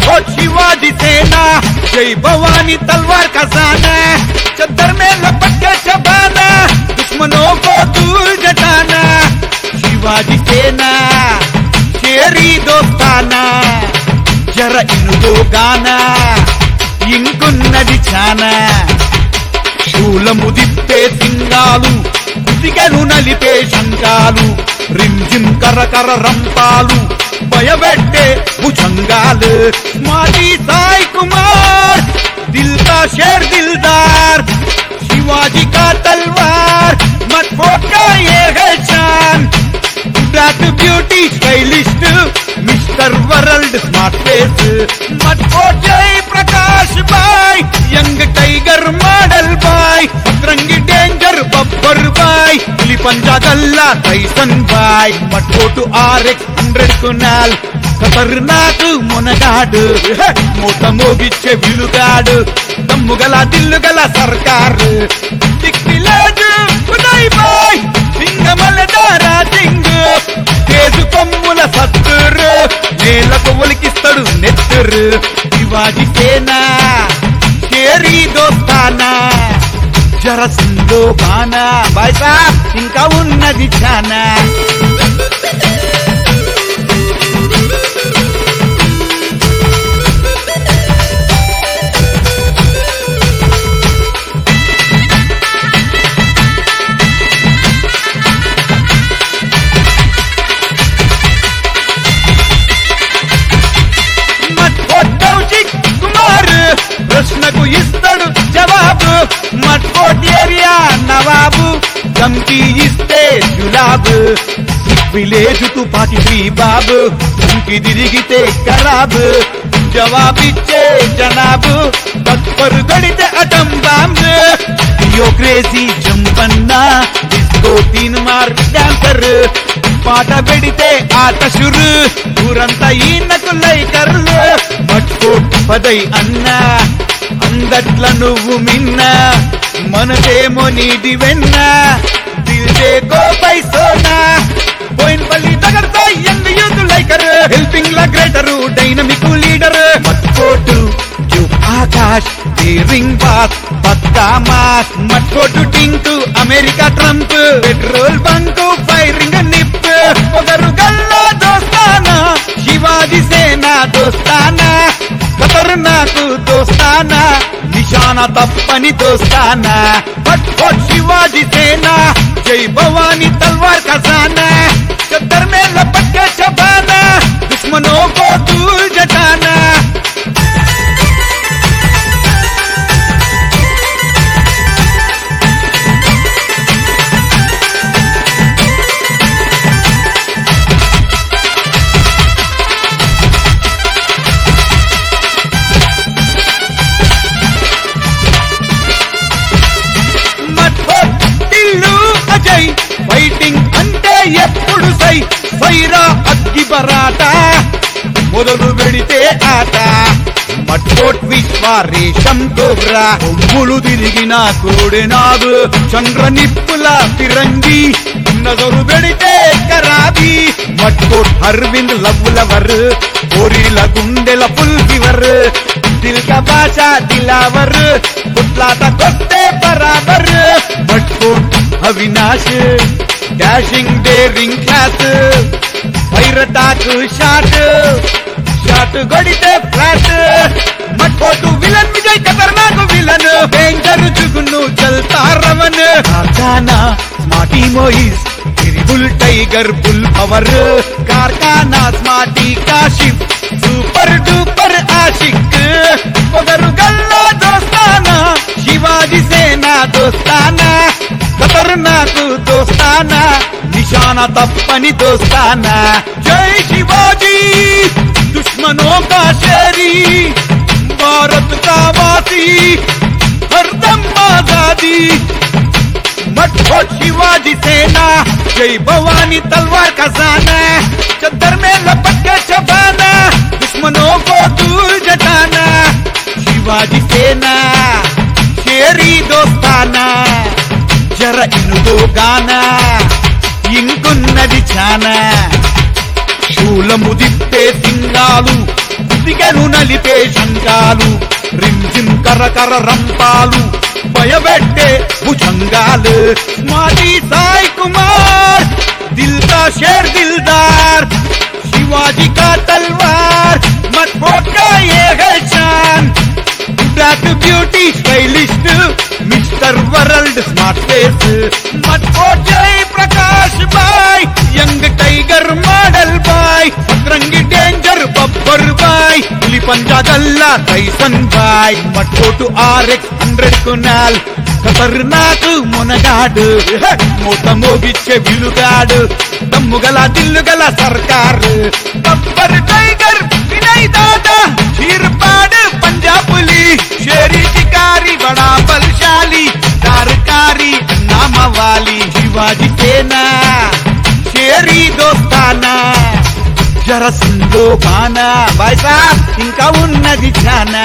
मटकोट शिवाजी सेना जय भवानी तलवार खजाना चद्दर में लपट के चबाना दुश्मनों को दूर जटाना शिवाजी सेना शेरी दोस्ताना జర ఇనుగో గాన ఇంకున్నది చానా శూలము దిప్పే సింగాలు కుతికలు నలిపే శంకాలు రింజిం కరకర రంపాలు భయపెట్టే భుజంగాలు మాది సాయి కుమార్ దిల్ కా షేర్ దిల్దార్ शिवाजी का तलवार मत फोका ये है शान black beauty stylist mister world smart face मत फोट Jai Prakash by young tiger model by Rangi danger बब्बर बाय పులి పంజా గల్లా Tyson boy Matkotu RX hundred Kunal ఖతర్నాక్ మునగాడు హే, మూత మోగిచ్చే విలుగాడు దమ్ముగల దిల్లుగల సర్కారు దిక్కిలేదు ఉదయ్ బాయ్ సింగమల దారా సింగ్ తేజు కొమ్ముల సత్తురు నేలకు ఒలికిస్తాడు నెత్తురు శివాజీ సేనా షేరీ దోస్తానా జర సిందో బానా బాయ్ సాబ్ ఇంకా ఉన్నది చానా మట్కోట్ కుమార్ ప్రశ్నకు ఇస్తాడు జవాబు మట్కోట్ ఏరియా నవాబు ధమ్కి ఇస్తే జులాబు విలేజ్ తుపాకి శ్రీ బాబు ధమ్కి తిరిగితే ఖరాబు జవాబిచ్చే జనాబు తత్పరు గడితే atom bomb yo crazy Jampanna disco తీన్ మార్ డాన్సర్ పాట పెడితే ఆట షురు ఊరంతా ఈయనకు లైకర్లు మట్కో పదై అన్నా అందట్ల నువ్వు మిన్న మనదేమో నీది వెన్న దిల్దే కో పైసోనా Boinpally Nagar young youth liker helping లా గ్రేటరు డైనమిక్ లీడర్ మట్కోటు జూప్ ఆకాశ్ రింగ్ బాస్ పక్కా mass Matkotu Tinku America Trump petrol bunk firing నిప్ పొగరు గల్లా దోస్తానా శివాజీ సేన దోస్తానా ఖతర్నాకు దోస్తానా నిశాన తప్పని దోస్తానా పట్ పట్ శివాजी सेना जय भवानी तलवार खजाना चद्दर में लपट के चबाना दुश्मनों को दूर जटाना మట్ఫోట్ ఇల్లు అజయ్ ఫైటింగ్ అంటే ఎప్పుడు సై సైరా అగ్గి బరాట మొదలు పెడితే ఆట మట్ఫోట్ విశ్వారేషం కోబ్రా ఒమ్ములు తిరిగిన కోడెనాగు చంద్ర నిప్పుల ఫిరంగి నజరు పెడితే కరాబీ మట్కోట్ అరవింద్ లవ్ లవర్ కోరిల గుండెల ఫుల్ ఫివర్ దిల్ కా భాష దిలావర్ పుట్లాట కొట్టే బరాబర్ Matkot Avinash dashing daring class పైరటాకు షాట్ షాట్ కొడితే ఫ్లాట్ మట్కోటు విలన్ విజయ్ ఖతర్నాక్ విలన్ డేంజర్ జుగును చల్తా రవన్ ఖానా స్మార్టీ మోయిస్ బుల్ టైగర్ బుల్ పవర్ కార్ఖానా స్మార్టీ కాషిఫ్ సూపర్ డూపర్ ఆషిక్ పొగరు గల్లా దోస్తానా శివాజీ సేన దోస్తానా ఖతర్నాకు దోస్తానా నిశాన తప్పని దోస్తానా జై శివాజీ दुश्मनों का शेरी भारत का वासी हरदम आजादी मटकोट शिवाजी सेना जय भवानी तलवार खजाना चद्दर में लपट के चबाना दुश्मनों को दूर जटाना शिवाजी सेना शेरी दोस्ताना జర ఇనుగో గానా ఇంకున్నది చానా శూలము దిప్పే సింగాలు చిటికెను నలిపే శంకాలు రింజిం కరకర రంపాలు భయపెట్టే భుజంగాలు స్మార్టీ సాయి కుమార్ దిల్ కా షేర్ దిల్దార్ शिवाजी का तलवार मत का ये है शान black beauty stylist mister world smart face मत Jai Prakash by young tiger model by Rangi danger बब्बर बाय పులి పంజా గల్లా Tyson boy Mattotu RX hundred Kunal ఖతర్నాక్ మునగాడు హే! మూత మోగిచ్చే విలుగాడు దమ్ముగల దిల్లుగల సర్కార్ బబ్బర్ టైగర్ వినయ్ దాదా చీర్పాడు పంజాబులి షేరీ శికారి బడా బలశాలి దారకారి నామవాలి శివాజీ సేనా షేరీ దోస్తానా జర సిందో బానా బాయ్ సాబ్ ఇంకా ఉన్నది చానా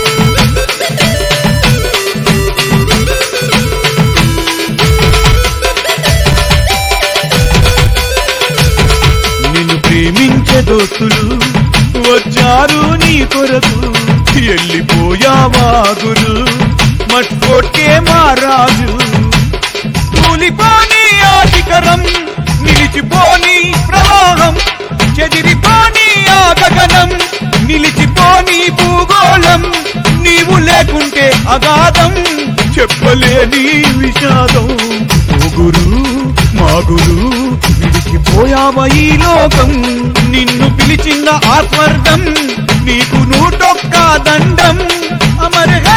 నిన్ను ప్రేమించే దోస్తులు వచ్చారు నీ కొరకు వెళ్ళిపోయావా గురు మట్కొట్టే మారాజు కూలిపోని ఆదికరం నిలిచిపోని ప్రవాహం చెదిరిపోని ఆ గగనం నిలిచిపోని భూగోళం నీవు లేకుంటే అగాధం చెప్పలేని విషాదం ఓ గురు మా గురు విడిచిపోయావ ఈ లోకం నిన్ను పిలిచిన ఆస్వర్గం నీకు నూటొక్క దండం అమర్